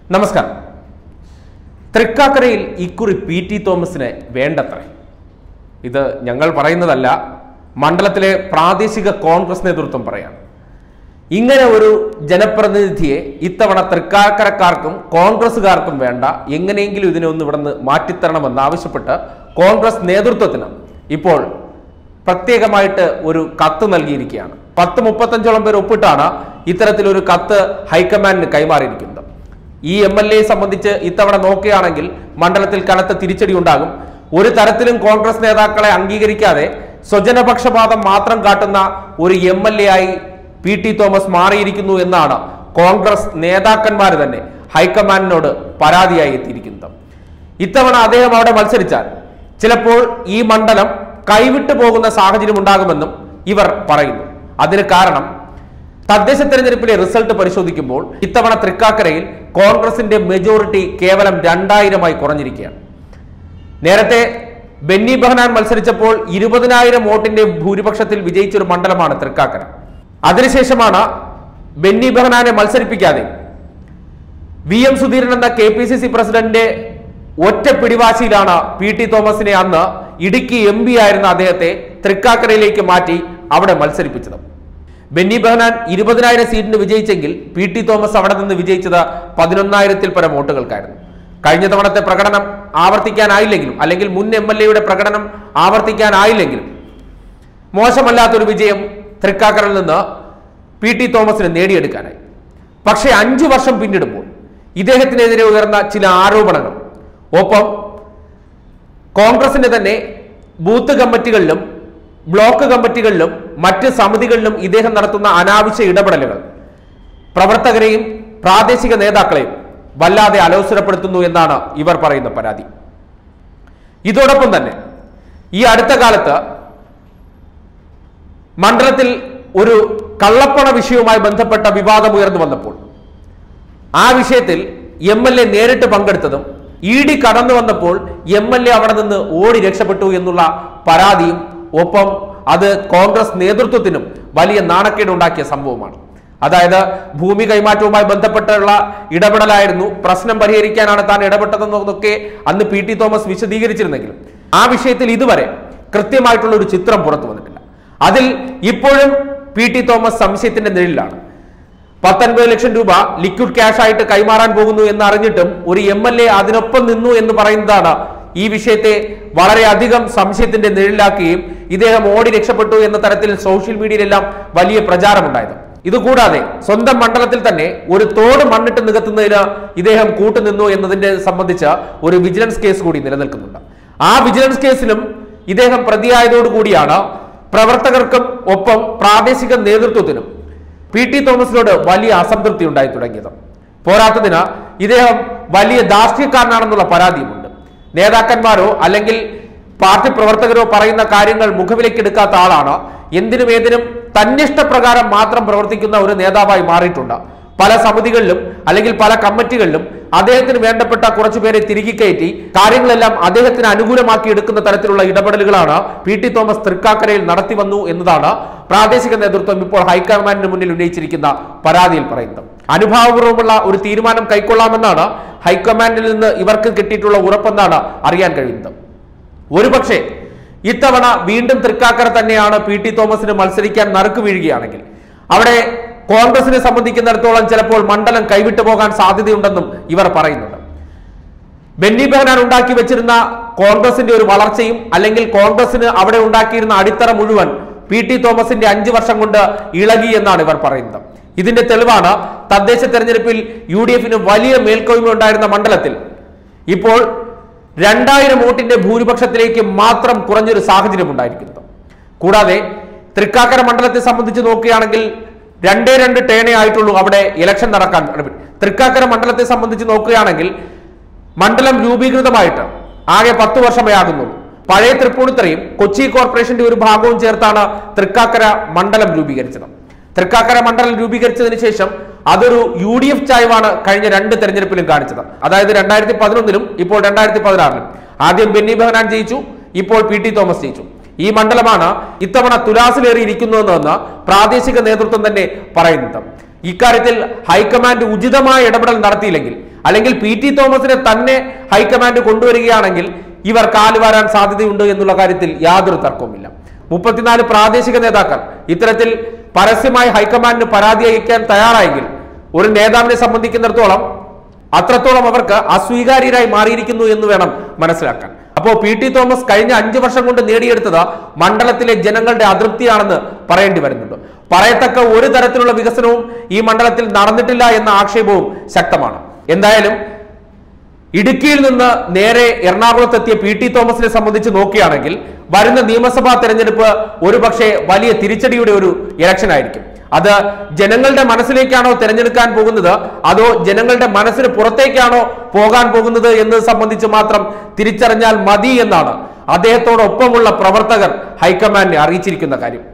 നമസ്കാരം തൃക്കാക്കരയിൽ ഇക്കുറി പി ടി തോമസിനെ വേണ്ടത്ര ഇത് ഞങ്ങൾ പറയുന്നതല്ല മണ്ഡലത്തിലെ പ്രാദേശിക കോൺഗ്രസ് നേതൃത്വം പറയാണ് ഇങ്ങനെ ഒരു ജനപ്രതിനിധിയെ ഇത്തവണ തൃക്കാക്കരക്കാർക്കും കോൺഗ്രസ്സുകാർക്കും വേണ്ട എങ്ങനെയെങ്കിലും ഇതിനെ ഒന്ന് ഇവിടുന്ന് മാറ്റിത്തരണമെന്ന് ആവശ്യപ്പെട്ട് കോൺഗ്രസ് നേതൃത്വത്തിന് ഇപ്പോൾ പ്രത്യേകമായിട്ട് ഒരു കത്ത് നൽകിയിരിക്കുകയാണ് പത്ത് മുപ്പത്തഞ്ചോളം പേർ ഒപ്പിട്ടാണ് ഇത്തരത്തിലൊരു കത്ത് ഹൈക്കമാൻഡിന് കൈമാറിയിരിക്കുന്നത് ഈ എം എൽ എ സംബന്ധിച്ച് ഇത്തവണ നോക്കുകയാണെങ്കിൽ മണ്ഡലത്തിൽ കനത്ത തിരിച്ചടി ഉണ്ടാകും ഒരു തരത്തിലും കോൺഗ്രസ് നേതാക്കളെ അംഗീകരിക്കാതെ സ്വജനപക്ഷപാതം മാത്രം കാട്ടുന്ന ഒരു എം എൽ എ ആയി പി ടി തോമസ് മാറിയിരിക്കുന്നു എന്നാണ് കോൺഗ്രസ് നേതാക്കന്മാർ തന്നെ ഹൈക്കമാൻഡിനോട് പരാതിയായി എത്തിയിരിക്കുന്നത് ഇത്തവണ അദ്ദേഹം അവിടെ മത്സരിച്ചാൽ ചിലപ്പോൾ ഈ മണ്ഡലം കൈവിട്ടു പോകുന്ന സാഹചര്യം ഉണ്ടാകുമെന്നും ഇവർ പറയുന്നു അതിന് കാരണം തദ്ദേശ തെരഞ്ഞെടുപ്പിലെ റിസൾട്ട് പരിശോധിക്കുമ്പോൾ ഇത്തവണ തൃക്കാക്കരയിൽ കോൺഗ്രസിന്റെ മെജോറിറ്റി കേവലം രണ്ടായിരമായി കുറഞ്ഞിരിക്കുകയാണ് നേരത്തെ ബെന്നി ബെഹനാൻ മത്സരിച്ചപ്പോൾ ഇരുപതിനായിരം വോട്ടിന്റെ ഭൂരിപക്ഷത്തിൽ വിജയിച്ച ഒരു മണ്ഡലമാണ് തൃക്കാക്കര അതിനുശേഷമാണ് ബെന്നി ബെഹനാനെ മത്സരിപ്പിക്കാതെ വി എം സുധീരൻ എന്ന കെ പി സി സി പ്രസിഡന്റിന്റെ ഒറ്റ പിടിവാശിയിലാണ് പി ടി തോമസിനെ അന്ന് ഇടുക്കി എം പി ആയിരുന്ന അദ്ദേഹത്തെ തൃക്കാക്കരയിലേക്ക് മാറ്റി അവിടെ മത്സരിപ്പിച്ചത് ബെന്നി ബെഹനാൻ ഇരുപതിനായിരം സീറ്റിന് വിജയിച്ചെങ്കിൽ പി ടി തോമസ് അവിടെ നിന്ന് വിജയിച്ചത് പതിനൊന്നായിരത്തിൽ പരം വോട്ടുകൾക്കായിരുന്നു കഴിഞ്ഞ തവണത്തെ പ്രകടനം ആവർത്തിക്കാനായില്ലെങ്കിലും അല്ലെങ്കിൽ മുൻ എം എൽ എയുടെ പ്രകടനം ആവർത്തിക്കാനായില്ലെങ്കിലും മോശമല്ലാത്തൊരു വിജയം തൃക്കാക്കരയിൽ നിന്ന് പി ടി തോമസിന് നേടിയെടുക്കാനായി പക്ഷേ അഞ്ചു വർഷം പിന്നിടുമ്പോൾ ഇദ്ദേഹത്തിനെതിരെ ഉയർന്ന ചില ആരോപണങ്ങൾ ഒപ്പം കോൺഗ്രസിന്റെ തന്നെ ബൂത്ത് കമ്മിറ്റികളിലും ബ്ലോക്ക് കമ്മിറ്റികളിലും മറ്റ് സമിതികളിലും ഇദ്ദേഹം നടത്തുന്ന അനാവശ്യ ഇടപെടലുകൾ പ്രവർത്തകരെയും പ്രാദേശിക നേതാക്കളെയും വല്ലാതെ അലോസരപ്പെടുത്തുന്നു എന്നാണ് ഇവർ പറയുന്ന പരാതി ഇതോടൊപ്പം തന്നെ ഈ അടുത്ത കാലത്ത് മണ്ഡലത്തിൽ ഒരു കള്ളപ്പണ വിഷയവുമായി ബന്ധപ്പെട്ട വിവാദം ഉയർന്നു വന്നപ്പോൾ ആ വിഷയത്തിൽ എം എൽ എ നേരിട്ട് പങ്കെടുത്തതും ഇ ഡി കടന്നു വന്നപ്പോൾ എം എൽ എ അവിടെ നിന്ന് ഓടി രക്ഷപ്പെട്ടു എന്നുള്ള പരാതിയും ഒപ്പം അത് കോൺഗ്രസ് നേതൃത്വത്തിനും വലിയ നാണക്കേടുണ്ടാക്കിയ സംഭവമാണ് അതായത് ഭൂമി കൈമാറ്റവുമായി ബന്ധപ്പെട്ടുള്ള ഇടപെടലായിരുന്നു പ്രശ്നം പരിഹരിക്കാനാണ് താൻ ഇടപെട്ടതെന്നൊക്കെ അന്ന് പി ടി തോമസ് വിശദീകരിച്ചിരുന്നെങ്കിലും ആ വിഷയത്തിൽ ഇതുവരെ കൃത്യമായിട്ടുള്ള ഒരു ചിത്രം പുറത്തു വന്നിട്ടില്ല അതിൽ ഇപ്പോഴും പി ടി തോമസ് സംശയത്തിന്റെ നിഴലിലാണ് പത്തൊൻപത് ലക്ഷം രൂപ ലിക്വിഡ് ക്യാഷ് ആയിട്ട് കൈമാറാൻ പോകുന്നു എന്ന് അറിഞ്ഞിട്ടും ഒരു എം എൽ എ അതിനൊപ്പം നിന്നു എന്ന് പറയുന്നതാണ് ഈ വിഷയത്തെ വളരെയധികം സംശയത്തിന്റെ നിഴലിലാക്കുകയും ഇദ്ദേഹം ഓടി രക്ഷപ്പെട്ടു എന്ന തരത്തിൽ സോഷ്യൽ മീഡിയയിലെല്ലാം വലിയ പ്രചാരമുണ്ടായത് ഇതുകൂടാതെ സ്വന്തം മണ്ഡലത്തിൽ തന്നെ ഒരു തോട് മണ്ണിട്ട് നികത്തുന്നതിന് ഇദ്ദേഹം കൂട്ടുനിന്നു എന്നതിന്റെ സംബന്ധിച്ച ഒരു വിജിലൻസ് കേസ് കൂടി നിലനിൽക്കുന്നുണ്ട് ആ വിജിലൻസ് കേസിലും ഇദ്ദേഹം പ്രതിയായതോടുകൂടിയാണ് പ്രവർത്തകർക്കും ഒപ്പം പ്രാദേശിക നേതൃത്വത്തിനും പി ടി തോമസിനോട് വലിയ അസംതൃപ്തി ഉണ്ടായി തുടങ്ങിയത് പോരാത്തതിന് ഇദ്ദേഹം വലിയ ധാർഷ്ട്യക്കാരനാണെന്നുള്ള പരാതിയുമുണ്ട് നേതാക്കന്മാരോ അല്ലെങ്കിൽ പാർട്ടി പ്രവർത്തകരോ പറയുന്ന കാര്യങ്ങൾ മുഖവിലേക്കെടുക്കാത്ത ആളാണ് എന്തിനും ഏതിനും തന്നിഷ്ടപ്രകാരം മാത്രം പ്രവർത്തിക്കുന്ന ഒരു നേതാവായി മാറിയിട്ടുണ്ട് പല സമിതികളിലും അല്ലെങ്കിൽ പല കമ്മിറ്റികളിലും അദ്ദേഹത്തിന് വേണ്ടപ്പെട്ട കുറച്ചു പേരെ തിരികെ കയറ്റി കാര്യങ്ങളെല്ലാം അദ്ദേഹത്തിന് അനുകൂലമാക്കി എടുക്കുന്ന തരത്തിലുള്ള ഇടപെടലുകളാണ് പി ടി തോമസ് തൃക്കാക്കരയിൽ നടത്തി വന്നു എന്നതാണ് പ്രാദേശിക നേതൃത്വം ഇപ്പോൾ ഹൈക്കമാൻഡിന് മുന്നിൽ ഉന്നയിച്ചിരിക്കുന്ന പരാതിയിൽ പറയുന്നത് അനുഭാവപൂർവ്വമുള്ള ഒരു തീരുമാനം കൈക്കൊള്ളാമെന്നാണ് ഹൈക്കമാൻഡിൽ നിന്ന് ഇവർക്ക് കിട്ടിയിട്ടുള്ള ഉറപ്പെന്നാണ് അറിയാൻ കഴിയുന്നത് ഒരുപക്ഷെ ഇത്തവണ വീണ്ടും തൃക്കാക്കര തന്നെയാണ് പി ടി തോമസിന് മത്സരിക്കാൻ നറുക്ക് വീഴുകയാണെങ്കിൽ അവിടെ കോൺഗ്രസിനെ സംബന്ധിക്കുന്നിടത്തോളം ചിലപ്പോൾ മണ്ഡലം കൈവിട്ടു പോകാൻ സാധ്യതയുണ്ടെന്നും ഇവർ പറയുന്നുണ്ട് ബെന്നി ബെഹനാൻ ഉണ്ടാക്കി വെച്ചിരുന്ന കോൺഗ്രസിന്റെ ഒരു വളർച്ചയും അല്ലെങ്കിൽ കോൺഗ്രസിന് അവിടെ ഉണ്ടാക്കിയിരുന്ന അടിത്തറ മുഴുവൻ പി ടി തോമസിന്റെ അഞ്ചു വർഷം കൊണ്ട് ഇളകി എന്നാണ് ഇവർ പറയുന്നത് ഇതിന്റെ തെളിവാണ് തദ്ദേശ തെരഞ്ഞെടുപ്പിൽ യു ഡി എഫിന് വലിയ മേൽക്കോയ്മ ഉണ്ടായിരുന്ന മണ്ഡലത്തിൽ ഇപ്പോൾ രണ്ടായിരം വോട്ടിന്റെ ഭൂരിപക്ഷത്തിലേക്ക് മാത്രം കുറഞ്ഞൊരു സാഹചര്യം ഉണ്ടായിരിക്കുന്നത് കൂടാതെ തൃക്കാക്കര മണ്ഡലത്തെ സംബന്ധിച്ച് നോക്കുകയാണെങ്കിൽ രണ്ടേ രണ്ട് ടേണേ ആയിട്ടുള്ളൂ അവിടെ ഇലക്ഷൻ നടക്കാൻ തൃക്കാക്കര മണ്ഡലത്തെ സംബന്ധിച്ച് നോക്കുകയാണെങ്കിൽ മണ്ഡലം രൂപീകൃതമായിട്ട് ആകെ പത്ത് വർഷമേ ആകുന്നുള്ളൂ പഴയ തൃപ്പൂണിത്തറയും കൊച്ചി കോർപ്പറേഷന്റെ ഒരു ഭാഗവും ചേർത്താണ് തൃക്കാക്കര മണ്ഡലം രൂപീകരിച്ചത് തൃക്കാക്കര മണ്ഡലം രൂപീകരിച്ചതിന് ശേഷം അതൊരു യു ഡി എഫ് ചായവാണ് കഴിഞ്ഞ രണ്ട് തെരഞ്ഞെടുപ്പിലും കാണിച്ചത് അതായത് രണ്ടായിരത്തി പതിനൊന്നിലും ഇപ്പോൾ രണ്ടായിരത്തി പതിനാറിലും ആദ്യം ബെന്നി ബെഹനാൻ ജയിച്ചു ഇപ്പോൾ പി ടി തോമസ് ജയിച്ചു ഈ മണ്ഡലമാണ് ഇത്തവണ തുലാസിലേറിയിരിക്കുന്നുവെന്ന് പ്രാദേശിക നേതൃത്വം തന്നെ പറയുന്നത് ഇക്കാര്യത്തിൽ ഹൈക്കമാൻഡ് ഉചിതമായ ഇടപെടൽ നടത്തിയില്ലെങ്കിൽ അല്ലെങ്കിൽ പി ടി തോമസിനെ തന്നെ ഹൈക്കമാൻഡ് കൊണ്ടുവരികയാണെങ്കിൽ ഇവർ കാലുവാരാൻ സാധ്യതയുണ്ട് എന്നുള്ള കാര്യത്തിൽ യാതൊരു തർക്കവുമില്ല മുപ്പത്തിനാല് പ്രാദേശിക നേതാക്കൾ ഇത്തരത്തിൽ പരസ്യമായി ഹൈക്കമാൻഡിന് പരാതി അയക്കാൻ തയ്യാറായെങ്കിൽ ഒരു നേതാവിനെ സംബന്ധിക്കുന്നിടത്തോളം അത്രത്തോളം അവർക്ക് അസ്വീകാര്യരായി മാറിയിരിക്കുന്നു എന്ന് വേണം മനസ്സിലാക്കാൻ അപ്പോ പി ടി തോമസ് കഴിഞ്ഞ അഞ്ചു വർഷം കൊണ്ട് നേടിയെടുത്തത് മണ്ഡലത്തിലെ ജനങ്ങളുടെ അതൃപ്തിയാണെന്ന് പറയേണ്ടി വരുന്നുണ്ട് പറയത്തക്ക ഒരു തരത്തിലുള്ള വികസനവും ഈ മണ്ഡലത്തിൽ നടന്നിട്ടില്ല എന്ന ആക്ഷേപവും ശക്തമാണ് എന്തായാലും ഇടുക്കിയിൽ നിന്ന് നേരെ എറണാകുളത്തെത്തിയ പി ടി തോമസിനെ സംബന്ധിച്ച് നോക്കുകയാണെങ്കിൽ വരുന്ന നിയമസഭാ തെരഞ്ഞെടുപ്പ് ഒരുപക്ഷെ വലിയ തിരിച്ചടിയുടെ ഒരു ഇലക്ഷൻ ആയിരിക്കും അത് ജനങ്ങളുടെ മനസ്സിലേക്കാണോ തിരഞ്ഞെടുക്കാൻ പോകുന്നത് അതോ ജനങ്ങളുടെ മനസ്സിന് പുറത്തേക്കാണോ പോകാൻ പോകുന്നത് എന്നത് സംബന്ധിച്ച് മാത്രം തിരിച്ചറിഞ്ഞാൽ മതി എന്നാണ് അദ്ദേഹത്തോടൊപ്പമുള്ള പ്രവർത്തകർ ഹൈക്കമാൻഡിനെ അറിയിച്ചിരിക്കുന്ന കാര്യം